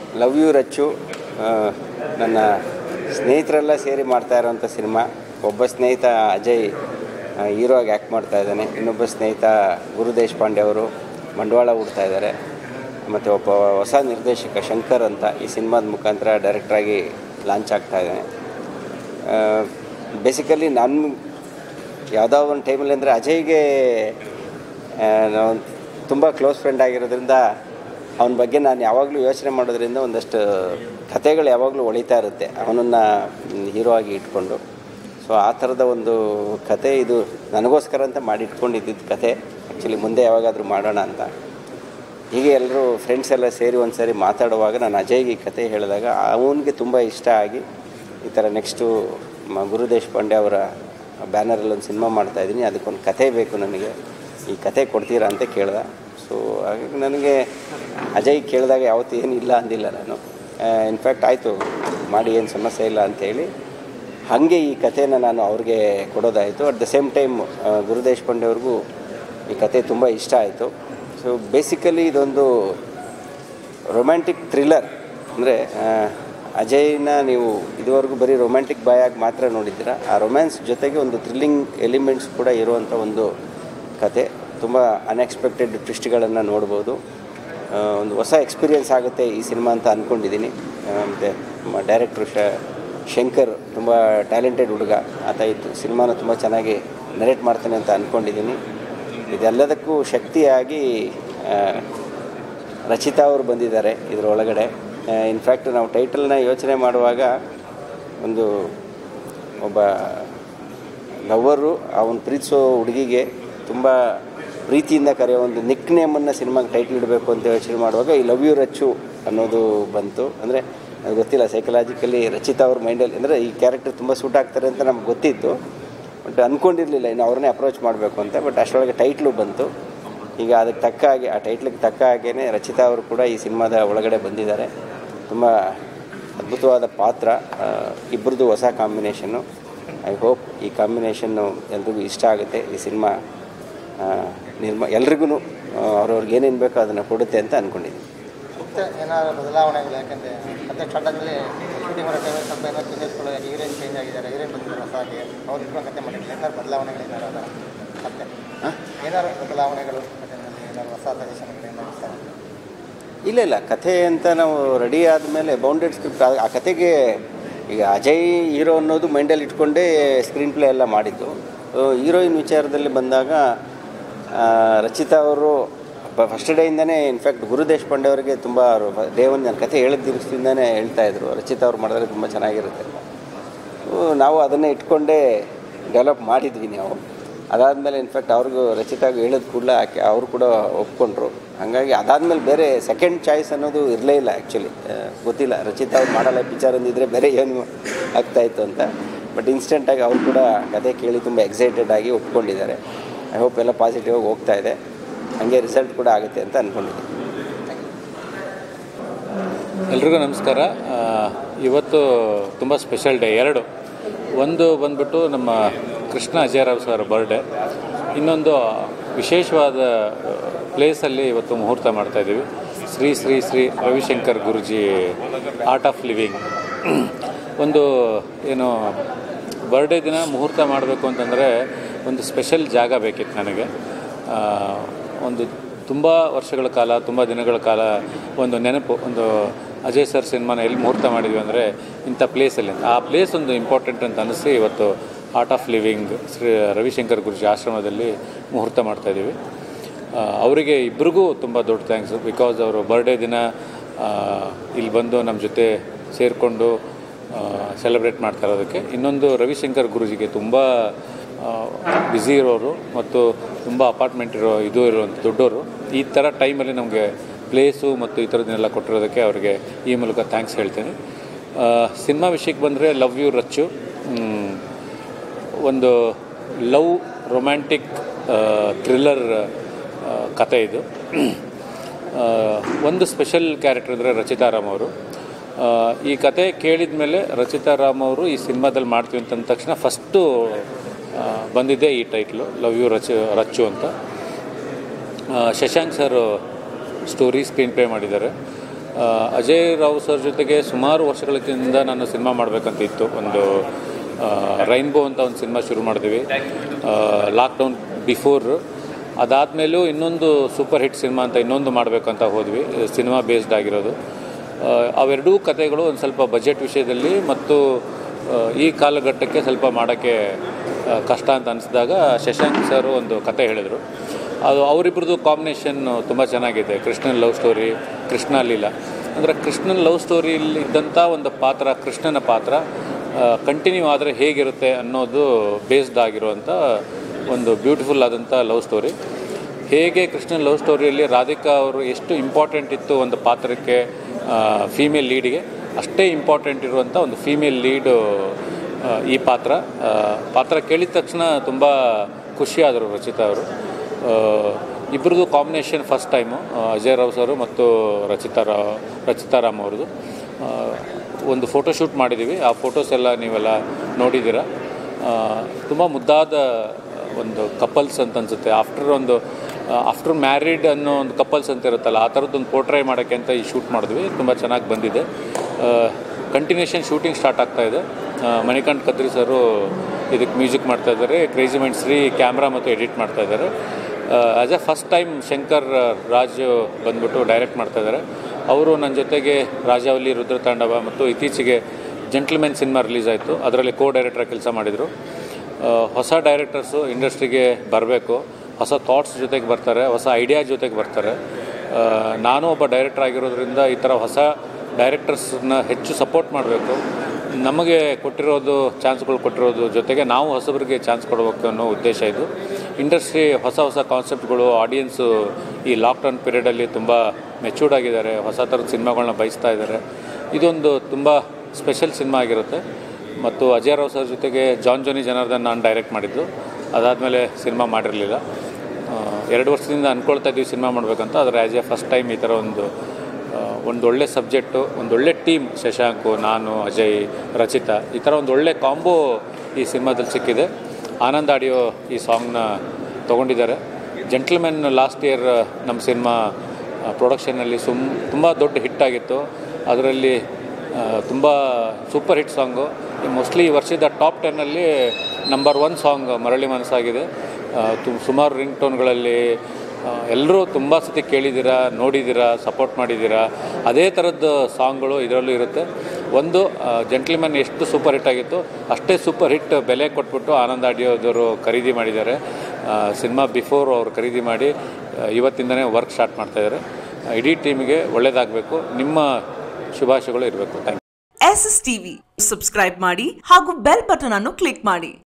love you Rachchu ಆ, ನನ್ನ ಸ್ನೇಹಿತರೆಲ್ಲ ಸೇರಿ ಮಾಡ್ತಾ ಇರೋವಂಥ ಸಿನಿಮಾ ಒಬ್ಬ ಸ್ನೇಹಿತ ಅಜಯ್ ಹೀರೋ ಆಗಿ ಆ್ಯಕ್ಟ್ ಮಾಡ್ತಾ ಇದ್ದಾನೆ ಇನ್ನೊಬ್ಬ ಸ್ನೇಹಿತ ಗುರು ದೇಶಪಾಂಡೆ ಅವರು ಬಂಡವಾಳ ಹೂಡ್ತಾ ಇದ್ದಾರೆ ಮತ್ತು ಒಬ್ಬ ಹೊಸ ನಿರ್ದೇಶಕ ಶಂಕರ್ ಅಂತ ಈ ಸಿನಿಮಾದ ಮುಖಾಂತರ ಡೈರೆಕ್ಟ್ರಾಗಿ ಲಾಂಚ್ ಆಗ್ತಾ ಇದ್ದಾನೆ ಬೇಸಿಕಲಿ ನಾನು ಯಾವುದೋ ಒಂದು ಟೈಮಲ್ಲಿ ಅಂದರೆ ಅಜಯ್ಗೆ ಆ, ನಾವು ತುಂಬ ಕ್ಲೋಸ್ ಫ್ರೆಂಡ್ ಆಗಿರೋದ್ರಿಂದ ಅವನ ಬಗ್ಗೆ ನಾನು ಯಾವಾಗಲೂ ಯೋಚನೆ ಮಾಡೋದ್ರಿಂದ ಒಂದಷ್ಟು ಕಥೆಗಳು ಯಾವಾಗಲೂ ಹೊಳಿತಾ ಇರುತ್ತೆ ಅವನನ್ನು ಹೀರೋ ಆಗಿ ಇಟ್ಕೊಂಡು ಸೊ ಆ ಥರದ ಒಂದು ಕತೆ ಇದು ನನಗೋಸ್ಕರ ಅಂತ ಮಾಡಿ ಇಟ್ಕೊಂಡಿದ್ದಿದ್ದು ಕತೆ ಆ್ಯಕ್ಚುಲಿ ಮುಂದೆ ಯಾವಾಗಾದರೂ ಮಾಡೋಣ ಅಂತ ಹೀಗೆ ಎಲ್ಲರೂ ಫ್ರೆಂಡ್ಸ್ ಎಲ್ಲ ಸೇರಿ ಒಂದು ಸಾರಿ ಮಾತಾಡುವಾಗ ನಾನು ಅಜಯ್ಗೆ ಈ ಕತೆ ಹೇಳಿದಾಗ ಅವನಿಗೆ ತುಂಬ ಇಷ್ಟ ಆಗಿ ಈ ಥರ ನೆಕ್ಸ್ಟು ಮ ಗುರು ದೇಶಪಾಂಡೆ ಅವರ ಬ್ಯಾನರಲ್ಲಿ ಒಂದು ಸಿನಿಮಾ ಮಾಡ್ತಾಯಿದ್ದೀನಿ ಅದಕ್ಕೊಂದು ಕತೆ ಬೇಕು ನನಗೆ ಈ ಕತೆ ಕೊಡ್ತೀರಾ ಅಂತ ಕೇಳ್ದೆ ಸೊ ಹಾಗಾಗಿ ನನಗೆ ಅಜಯ್ ಕೇಳಿದಾಗ ಯಾವತ್ತೂ ಏನಿಲ್ಲ ಅಂದಿಲ್ಲ ನಾನು ಇನ್ಫ್ಯಾಕ್ಟ್ ಆಯಿತು ಮಾಡಿ ಏನು ಸಮಸ್ಯೆ ಇಲ್ಲ ಅಂತೇಳಿ ಹಾಗೆ ಈ ಕಥೆನ ನಾನು ಅವ್ರಿಗೆ ಕೊಡೋದಾಯಿತು at the same time Guru Deshpande ಅವ್ರಿಗೂ ಈ ಕತೆ ತುಂಬ ಇಷ್ಟ ಆಯಿತು ಸೊ ಬೇಸಿಕಲಿ ಇದೊಂದು ರೊಮ್ಯಾಂಟಿಕ್ ಥ್ರಿಲ್ಲರ್ ಅಂದರೆ ಅಜಯ್ನ ನೀವು ಇದುವರೆಗೂ ಬರೀ ರೊಮ್ಯಾಂಟಿಕ್ ಬಾಯಾಗಿ ಮಾತ್ರ ನೋಡಿದ್ದೀರ ಆ ರೊಮ್ಯಾನ್ಸ್ ಜೊತೆಗೆ ಒಂದು ಥ್ರಿಲ್ಲಿಂಗ್ ಎಲಿಮೆಂಟ್ಸ್ ಕೂಡ ಇರುವಂಥ ಒಂದು ಕತೆ ತುಂಬ ಅನ್ಎಕ್ಸ್ಪೆಕ್ಟೆಡ್ ಟ್ವಿಸ್ಟ್ಗಳನ್ನು ನೋಡ್ಬೋದು ಆ, ಒಂದು ಹೊಸ ಎಕ್ಸ್ಪೀರಿಯನ್ಸ್ ಆಗುತ್ತೆ ಈ ಸಿನಿಮಾ ಅಂತ ಅಂದ್ಕೊಂಡಿದ್ದೀನಿ ಮತ್ತು ಡೈರೆಕ್ಟ್ರು ಶ ಶಂಕರ್ ತುಂಬ ಟ್ಯಾಲೆಂಟೆಡ್ ಹುಡುಗ ಆತ ಇತ್ತು ಸಿನಿಮಾನ ತುಂಬ ಚೆನ್ನಾಗಿ ನರೇಟ್ ಮಾಡ್ತಾನೆ ಅಂತ ಅಂದ್ಕೊಂಡಿದ್ದೀನಿ ಇದೆಲ್ಲದಕ್ಕೂ ಶಕ್ತಿಯಾಗಿ ಆ, ರಚಿತಾ ಅವರು ಬಂದಿದ್ದಾರೆ ಇದರೊಳಗಡೆ ಇನ್ಫ್ಯಾಕ್ಟ್ ನಾವು ಟೈಟಲ್ನ ಯೋಚನೆ ಮಾಡುವಾಗ ಒಂದು ಒಬ್ಬ ಲವ್ವರು ಅವನ ಪ್ರೀತಿಸೋ ಹುಡುಗಿಗೆ ತುಂಬ ಪ್ರೀತಿಯಿಂದ ಕರೆಯೋ ಒಂದು ನಿಕ್ ನೇಮನ್ನು ಸಿನಿಮಾಗೆ ಟೈಟ್ಲ್ ಇಡಬೇಕು ಅಂತ ಯೋಚನೆ ಮಾಡುವಾಗ ಈ ಲವ್ ಯು ರಚ್ಚು ಅನ್ನೋದು ಬಂತು ಅಂದರೆ ನನಗೆ ಗೊತ್ತಿಲ್ಲ ಸೈಕಲಾಜಿಕಲಿ ರಚಿತಾ ಅವ್ರ ಮೈಂಡಲ್ಲಿ ಅಂದರೆ ಈ ಕ್ಯಾರೆಕ್ಟರ್ ತುಂಬ ಸೂಟ್ ಆಗ್ತಾರೆ ಅಂತ ನಮ್ಗೆ ಗೊತ್ತಿತ್ತು ಬಟ್ ಅಂದ್ಕೊಂಡಿರಲಿಲ್ಲ ಇನ್ನು ಅವ್ರನ್ನೇ ಅಪ್ರೋಚ್ ಮಾಡಬೇಕು ಅಂತ ಬಟ್ ಅಷ್ಟರೊಳಗೆ ಟೈಟ್ಲು ಬಂತು ಈಗ ಅದಕ್ಕೆ ತಕ್ಕ ಹಾಗೆ ಆ ಟೈಟ್ಲಿಗೆ ತಕ್ಕ ಹಾಗೇ ರಚಿತಾ ಅವರು ಕೂಡ ಈ ಸಿನಿಮಾದ ಒಳಗಡೆ ಬಂದಿದ್ದಾರೆ ತುಂಬ ಅದ್ಭುತವಾದ ಪಾತ್ರ ಇಬ್ಬರದು ಹೊಸ ಕಾಂಬಿನೇಷನ್ನು ಐ ಹೋಪ್ ಈ ಕಾಂಬಿನೇಷನ್ನು ಎಲ್ರಿಗೂ ಇಷ್ಟ ಆಗುತ್ತೆ ಈ ಸಿನಿಮಾ ನಿರ್ಮ ಎಲ್ರಿಗೂ ಅವ್ರವ್ರಿಗೆ ಏನೇನು ಬೇಕೋ ಅದನ್ನು ಕೊಡುತ್ತೆ ಅಂತ ಅಂದ್ಕೊಂಡಿದ್ದೀನಿ ಮತ್ತೆ ಏನಾದರೂ ಬದಲಾವಣೆಗಳು ಯಾಕಂದರೆ ಮತ್ತೆ ಸ್ಟಾರ್ಟಾಗಲಿ ಶೂಟಿಂಗ್ ಮಾಡೋ ಟೈಮಲ್ಲಿ ಸ್ವಲ್ಪ ಏನೋ ಚೇಂಜಸ್ಗಳು ಹೀರೋಯಿನ್ ಚೇಂಜ್ ಆಗಿದ್ದಾರೆ ಹೀರೋಯಿನ್ ಬಂದಿದ್ದಾರೆ ಹೊಸಾಗಿ ಅವ್ರು ಇಟ್ಕೊಂಡು ಕತೆ ಮಾಡಿದ್ರು ಏನಾದ್ರು ಬದಲಾವಣೆಗಳು ಏನಾರು ಅದ ಮತ್ತೆ ಏನಾದ್ರು ಬದಲಾವಣೆಗಳು ಕಥೆನಲ್ಲಿ ಏನಾದ್ರು ಹೊಸ ಸಜೆಷನ್ಗಳು ಏನಾದ್ರು ಇಷ್ಟ ಇಲ್ಲ ಇಲ್ಲ ಕಥೆ ಅಂತ ನಾವು ರೆಡಿ ಆದಮೇಲೆ ಬೌಂಡೆಡ್ ಸ್ಕ್ರಿಪ್ಟ್ ಆ ಕತೆಗೆ ಈಗ ಅಜಯ್ ಹೀರೋ ಅನ್ನೋದು ಮೈಂಡಲ್ಲಿ ಇಟ್ಕೊಂಡೇ ಸ್ಕ್ರೀನ್ ಪ್ಲೇ ಎಲ್ಲ ಮಾಡಿದ್ದು ಹೀರೋಯಿನ್ ವಿಚಾರದಲ್ಲಿ ಬಂದಾಗ ಆ, ರಚಿತಾ ಅವರು ಫಸ್ಟ್ ಡೇಯಿಂದನೇ ಇನ್ಫ್ಯಾಕ್ಟ್ ಗುರು ದೇಶಪಾಂಡೆ ಅವರಿಗೆ ತುಂಬ ಡೇ ಒನ್ ನಾನು ಕತೆ ಹೇಳಿದ ದಿವಸದಿಂದನೇ ಹೇಳ್ತಾ ಇದ್ರು ರಚಿತಾ ಅವ್ರು ಮಾಡಿದ್ರೆ ತುಂಬ ಚೆನ್ನಾಗಿರುತ್ತೆ ಸೊ, ನಾವು ಅದನ್ನೇ ಇಟ್ಕೊಂಡೇ ಡೆವಲಪ್ ಮಾಡಿದ್ವಿ ನಾವು ಅದಾದಮೇಲೆ ಇನ್ಫ್ಯಾಕ್ಟ್ ಅವ್ರಿಗೂ ರಚಿತಾಗೂ ಹೇಳಿದ ಕೂಡಲೇ ಆಕೆ ಅವರು ಕೂಡ ಒಪ್ಕೊಂಡ್ರು ಹಾಗಾಗಿ ಅದಾದಮೇಲೆ ಬೇರೆ ಸೆಕೆಂಡ್ ಚಾಯ್ಸ್ ಅನ್ನೋದು ಇರಲೇ ಇಲ್ಲ ಆ್ಯಕ್ಚುಲಿ ಗೊತ್ತಿಲ್ಲ ರಚಿತಾ ಅವ್ರು ಮಾಡಲ್ಲ ಪಿಕ್ಚರ್ ಅಂದಿದ್ರೆ ಬೇರೆ ಏನು ಆಗ್ತಾಯಿತ್ತು ಅಂತ ಬಟ್ ಇನ್ಸ್ಟೆಂಟಾಗಿ ಅವ್ರು ಕೂಡ ಕತೆ ಕೇಳಿ ತುಂಬ ಎಕ್ಸೈಟೆಡ್ ಆಗಿ ಒಪ್ಕೊಂಡಿದ್ದಾರೆ ಐ ಹೋಪ್ ಎಲ್ಲ ಪಾಸಿಟಿವ್ ಆಗಿ ಹೋಗ್ತಾ ಇದೆ ಹಾಗೆ ರಿಸಲ್ಟ್ ಕೂಡ ಆಗುತ್ತೆ ಅಂತ ಅಂದ್ಕೊಂಡಿದ್ದೀನಿ ಎಲ್ರಿಗೂ ನಮಸ್ಕಾರ ಆ, ಇವತ್ತು ತುಂಬ ಸ್ಪೆಷಲ್ ಡೇ ಎರಡು ಒಂದು ಬಂದ್ಬಿಟ್ಟು ನಮ್ಮ ಕೃಷ್ಣ ಅಜಯರಾವ್ ಸರ್ ಬರ್ಡೇ ಇನ್ನೊಂದು ವಿಶೇಷವಾದ ಪ್ಲೇಸಲ್ಲಿ ಇವತ್ತು ಮುಹೂರ್ತ ಮಾಡ್ತಾ ಇದ್ದೀವಿ Shri Shri Shri Ravishankar Guruji art of living ಒಂದು ಏನು ಬರ್ಡೇ ದಿನ ಮುಹೂರ್ತ ಮಾಡಬೇಕು ಅಂತಂದರೆ ಒಂದು ಸ್ಪೆಷಲ್ ಜಾಗ ಬೇಕಿತ್ತು ನನಗೆ ಆ, ಒಂದು ತುಂಬ ವರ್ಷಗಳ ಕಾಲ ತುಂಬ ದಿನಗಳ ಕಾಲ ಒಂದು ನೆನಪು ಒಂದು ಅಜಯ್ ಸರ್ ಸಿನಿಮಾನ ಎಲ್ಲಿ ಮುಹೂರ್ತ ಮಾಡಿದ್ವಿ ಅಂದರೆ ಇಂಥ ಪ್ಲೇಸಲ್ಲಿ ಆ ಪ್ಲೇಸ್ ಒಂದು ಇಂಪಾರ್ಟೆಂಟ್ ಅಂತ ಅನಿಸಿ ಇವತ್ತು art of living Shri Ravishankar Guruji ಆಶ್ರಮದಲ್ಲಿ ಮುಹೂರ್ತ ಮಾಡ್ತಾಯಿದ್ದೀವಿ ಅವರಿಗೆ ಇಬ್ರಿಗೂ ತುಂಬ ದೊಡ್ಡ ಥ್ಯಾಂಕ್ಸು ಬಿಕಾಸ್ ಅವರು ಬರ್ಡೇ ದಿನ ಆ, ಇಲ್ಲಿ ಬಂದು ನಮ್ಮ ಜೊತೆ ಸೇರಿಕೊಂಡು ಸೆಲೆಬ್ರೇಟ್ ಮಾಡ್ತಾ ಇರೋದಕ್ಕೆ ಇನ್ನೊಂದು ರವಿಶಂಕರ್ ಗುರುಜಿಗೆ ತುಂಬ ಬ್ಯುಸಿ ಇರೋರು ಮತ್ತು ತುಂಬ ಅಪಾರ್ಟ್ಮೆಂಟ್ ಇರೋ ಇದು ಇರುವಂಥ ದೊಡ್ಡವರು ಈ ಥರ ಟೈಮಲ್ಲಿ ನಮಗೆ ಪ್ಲೇಸು ಮತ್ತು ಈ ಥರದನ್ನೆಲ್ಲ ಕೊಟ್ಟಿರೋದಕ್ಕೆ ಅವರಿಗೆ ಈ ಮೂಲಕ ಥ್ಯಾಂಕ್ಸ್ ಹೇಳ್ತೀನಿ ಸಿನಿಮಾ ವಿಷಯಕ್ಕೆ ಬಂದರೆ ಲವ್ ಯು ರಚ್ಚು ಮ್, ಒಂದು ಲವ್ ರೊಮ್ಯಾಂಟಿಕ್ ಥ್ರಿಲ್ಲರ್ ಕತೆ ಇದು ಆ, ಒಂದು ಸ್ಪೆಷಲ್ ಕ್ಯಾರೆಕ್ಟರ್ ಅಂದರೆ ರಚಿತಾರಾಮ್ ಅವರು ಆ, ಈ ಕತೆ ಕೇಳಿದ ಮೇಲೆ ರಚಿತಾರಾಮ್ ಅವರು ಈ ಸಿನಿಮಾದಲ್ಲಿ ಮಾಡ್ತೀವಿ ಅಂತಂದ ತಕ್ಷಣ ಫಸ್ಟು ಬಂದಿದ್ದೆ ಈ title love you Rachu Rachchu ಅಂತ ಆ, Shashank sir story screenplay ಮಾಡಿದ್ದಾರೆ ಆ, ಅಜಯ್ ರಾವ್ ಸರ್ ಜೊತೆಗೆ ಸುಮಾರು ವರ್ಷಗಳಿಂದ ನಾನು ಸಿನಿಮಾ ಮಾಡಬೇಕಂತ ಇತ್ತು ಒಂದು ರೈನ್ಬೋ ಅಂತ ಒಂದು ಸಿನಿಮಾ ಶುರು ಮಾಡಿದ್ವಿ ಲಾಕ್ಡೌನ್ ಬಿಫೋರ್ ಅದಾದಮೇಲೂ ಇನ್ನೊಂದು ಸೂಪರ್ ಹಿಟ್ ಸಿನಿಮಾ ಅಂತ ಇನ್ನೊಂದು ಮಾಡಬೇಕಂತ ಹೋದ್ವಿ ಸಿನಿಮಾ ಬೇಸ್ಡ್ ಆಗಿರೋದು ಆ, ಅವೆರಡೂ ಕಥೆಗಳು ಒಂದು ಸ್ವಲ್ಪ ಬಜೆಟ್ ವಿಷಯದಲ್ಲಿ ಮತ್ತು ಆ, ಈ ಕಾಲಘಟ್ಟಕ್ಕೆ ಸ್ವಲ್ಪ ಮಾಡೋಕ್ಕೆ ಆ, ಕಷ್ಟ ಅಂತ ಅನಿಸಿದಾಗ ಶಶಾಂಕ್ ಸರ್ ಒಂದು ಕತೆ ಹೇಳಿದರು ಅದು ಅವರಿಬ್ಬರದು ಕಾಂಬಿನೇಷನ್ ತುಂಬ ಚೆನ್ನಾಗಿದೆ ಕೃಷ್ಣನ್ ಲವ್ ಸ್ಟೋರಿ ಕೃಷ್ಣ ಲೀಲಾ ಅಂದರೆ ಕೃಷ್ಣನ್ ಲವ್ ಸ್ಟೋರಿಯಲ್ಲಿ ಇದ್ದಂಥ ಒಂದು ಪಾತ್ರ ಕೃಷ್ಣನ ಪಾತ್ರ ಕಂಟಿನ್ಯೂ ಆದರೆ ಹೇಗಿರುತ್ತೆ ಅನ್ನೋದು ಬೇಸ್ಡ್ ಆಗಿರುವಂಥ ಒಂದು ಬ್ಯೂಟಿಫುಲ್ ಆದಂಥ ಲವ್ ಸ್ಟೋರಿ ಹೇಗೆ ಕೃಷ್ಣನ್ ಲವ್ ಸ್ಟೋರಿಯಲ್ಲಿ ರಾಧಿಕಾ ಅವರು ಎಷ್ಟು ಇಂಪಾರ್ಟೆಂಟ್ ಇತ್ತು ಒಂದು ಪಾತ್ರಕ್ಕೆ ಫೀಮೇಲ್ ಲೀಡಿಗೆ ಅಷ್ಟೇ ಇಂಪಾರ್ಟೆಂಟ್ ಇರುವಂಥ ಒಂದು ಫೀಮೇಲ್ ಲೀಡು ಈ ಪಾತ್ರ ಆ, ಪಾತ್ರ ಕೇಳಿದ ತಕ್ಷಣ ತುಂಬ ಖುಷಿಯಾದರು ರಚಿತಾ ಅವರು ಇಬ್ಬರದು combination first time Ajay Rao sir ಮತ್ತು ರಚಿತಾ ರಾವ್ ರಚಿತಾ ರಾಮ್ ಅವ್ರದ್ದು ಆ, ಒಂದು ಫೋಟೋ ಶೂಟ್ ಮಾಡಿದ್ದೀವಿ ಆ ಫೋಟೋಸ್ ಎಲ್ಲ ನೀವೆಲ್ಲ ನೋಡಿದ್ದೀರ ತುಂಬ ಮುದ್ದಾದ ಒಂದು ಕಪಲ್ಸ್ ಅಂತ ಅನ್ಸುತ್ತೆ ಆಫ್ಟರ್ ಒಂದು ಆಫ್ಟರ್ ಮ್ಯಾರಿಡ್ ಅನ್ನೋ ಒಂದು ಕಪಲ್ಸ್ ಅಂತ ಇರುತ್ತಲ್ಲ ಆ ಥರದ್ದೊಂದು ಪೋರ್ಟ್ರೈ ಮಾಡೋಕ್ಕೆ ಅಂತ ಈ ಶೂಟ್ ಮಾಡಿದ್ವಿ ತುಂಬ ಚೆನ್ನಾಗಿ ಬಂದಿದೆ ಕಂಟಿನ್ಯೂಷನ್ ಶೂಟಿಂಗ್ ಸ್ಟಾರ್ಟ್ ಆಗ್ತಾ ಇದೆ ಆ, ಮಣಿಕಂಠ್ ಕದ್ರಿ ಸರು ಇದಕ್ಕೆ ಮ್ಯೂಸಿಕ್ ಮಾಡ್ತಾ ಇದ್ದಾರೆ ಕ್ರೇಜಿ ಮೈಂಡ್ ಶ್ರೀ ಕ್ಯಾಮ್ರಾ ಮತ್ತು ಎಡಿಟ್ ಮಾಡ್ತಾ ಇದ್ದಾರೆ as a first time Shankar Raj ಬಂದ್ಬಿಟ್ಟು ಡೈರೆಕ್ಟ್ ಮಾಡ್ತಾ ಇದ್ದಾರೆ ಅವರು ನನ್ನ ಜೊತೆಗೆ ರಾಜಾವಲಿ ರುದ್ರತಾಂಡವ ಮತ್ತು ಇತ್ತೀಚೆಗೆ ಜೆಂಟ್ಲ್ಮೆನ್ ಸಿನಿಮಾ ರಿಲೀಸ್ ಆಯಿತು ಅದರಲ್ಲಿ ಕೋ ಡೈರೆಕ್ಟರ್ ಕೆಲಸ ಮಾಡಿದರು ಆ, ಹೊಸ ಡೈರೆಕ್ಟರ್ಸು ಇಂಡಸ್ಟ್ರಿಗೆ ಬರಬೇಕು ಹೊಸ ಥಾಟ್ಸ್ ಜೊತೆಗೆ ಬರ್ತಾರೆ ಹೊಸ ಐಡಿಯಾ ಜೊತೆಗೆ ಬರ್ತಾರೆ ಆ, ನಾನು ಒಬ್ಬ ಡೈರೆಕ್ಟರ್ ಆಗಿರೋದ್ರಿಂದ ಈ ಥರ ಹೊಸ ಡೈರೆಕ್ಟರ್ಸ್ನ ಹೆಚ್ಚು ಸಪೋರ್ಟ್ ಮಾಡಬೇಕು ನಮಗೆ ಕೊಟ್ಟಿರೋದು ಚಾನ್ಸ್ಗಳು ಕೊಟ್ಟಿರೋದು ಜೊತೆಗೆ ನಾವು ಹೊಸಬರಿಗೆ ಚಾನ್ಸ್ ಕೊಡಬೇಕು ಅನ್ನೋ ಉದ್ದೇಶ ಇದು ಇಂಡಸ್ಟ್ರಿ ಹೊಸ ಹೊಸ ಕಾನ್ಸೆಪ್ಟ್ಗಳು ಆಡಿಯನ್ಸು ಈ ಲಾಕ್ಡೌನ್ ಪೀರಿಯಡಲ್ಲಿ ತುಂಬ ಮೆಚೂರ್ಡ್ ಆಗಿದ್ದಾರೆ ಹೊಸ ಥರದ ಸಿನಿಮಾಗಳನ್ನ ಬಯಸ್ತಾ ಇದ್ದಾರೆ ಇದೊಂದು ತುಂಬ ಸ್ಪೆಷಲ್ ಸಿನಿಮಾ ಆಗಿರುತ್ತೆ ಮತ್ತು ಅಜಯ್ ರಾವ್ ಸರ್ ಜೊತೆಗೆ ಜಾನ್ ಜೋನಿ ಜನಾರ್ದನ್ ನಾನು ಡೈರೆಕ್ಟ್ ಮಾಡಿದ್ದು ಅದಾದಮೇಲೆ ಸಿನಿಮಾ ಮಾಡಿರಲಿಲ್ಲ ಎರಡು ವರ್ಷದಿಂದ ಅಂದ್ಕೊಳ್ತಾ ಇದ್ದೀವಿ ಸಿನಿಮಾ ಮಾಡಬೇಕಂತ ಆದರೆ ಆ್ಯಸ್ ಎ ಫಸ್ಟ್ ಟೈಮ್ ಈ ಥರ ಒಂದು ಆ, ಒಂದು ಒಳ್ಳೆ ಸಬ್ಜೆಕ್ಟು ಒಂದು ಒಳ್ಳೆ ಟೀಮ್ ಶಶಾಂಕು ನಾನು ಅಜಯ್ ರಚಿತಾ ಈ ಥರ ಒಂದು ಒಳ್ಳೆ ಕಾಂಬೋ ಈ ಸಿನಿಮಾದಲ್ಲಿ ಸಿಕ್ಕಿದೆ ಆನಂದ್ ಆಡಿಯೋ ಈ ಸಾಂಗ್ನ ತೊಗೊಂಡಿದ್ದಾರೆ ಜೆಂಟ್ಲ್ಮೆನ್ ಲಾಸ್ಟ್ ಇಯರ್ ನಮ್ಮ ಸಿನಿಮಾ ಪ್ರೊಡಕ್ಷನಲ್ಲಿ ಸುಮ್ ತುಂಬ ದೊಡ್ಡ ಹಿಟ್ ಆಗಿತ್ತು ಅದರಲ್ಲಿ ತುಂಬ ಸೂಪರ್ ಹಿಟ್ ಸಾಂಗು ಮೋಸ್ಟ್ಲಿ ಈ ವರ್ಷದ ಟಾಪ್ ಟೆನ್ನಲ್ಲಿ number one song Marali Manasaagide ಆ, ತು ಸುಮಾರು ರಿಂಗ್ ಟೋನ್ಗಳಲ್ಲಿ ಎಲ್ಲರೂ ತುಂಬ ಸತಿ ಕೇಳಿದ್ದೀರಾ ನೋಡಿದ್ದೀರಾ ಸಪೋರ್ಟ್ ಮಾಡಿದ್ದೀರಾ ಅದೇ ಥರದ್ದು ಸಾಂಗ್ಗಳು ಇದರಲ್ಲೂ ಇರುತ್ತೆ ಒಂದು ಜೆಂಟ್ಲ್ಮನ್ ಎಷ್ಟು ಸೂಪರ್ ಹಿಟ್ ಆಗಿತ್ತು ಅಷ್ಟೇ ಸೂಪರ್ ಹಿಟ್ ಬೆಲೆ ಕೊಟ್ಬಿಟ್ಟು ಆನಂದ್ ಆಡಿಯೋದವರು ಖರೀದಿ ಮಾಡಿದ್ದಾರೆ ಸಿನಿಮಾ ಬಿಫೋರ್ ಅವರು ಖರೀದಿ ಮಾಡಿ ಆ, ಇವತ್ತಿಂದನೇ ವರ್ಕ್ ಸ್ಟಾರ್ಟ್ ಮಾಡ್ತಾಯಿದ್ದಾರೆ ಇಡೀ ಟೀಮಿಗೆ ಒಳ್ಳೆಯದಾಗಬೇಕು ನಿಮ್ಮ ಶುಭಾಶಯಗಳು ಇರಬೇಕು thank you S S TV subscribe ಮಾಡಿ ಹಾಗೂ ಬೆಲ್ ಬಟನ್ ಅನ್ನು ಕ್ಲಿಕ್ ಮಾಡಿ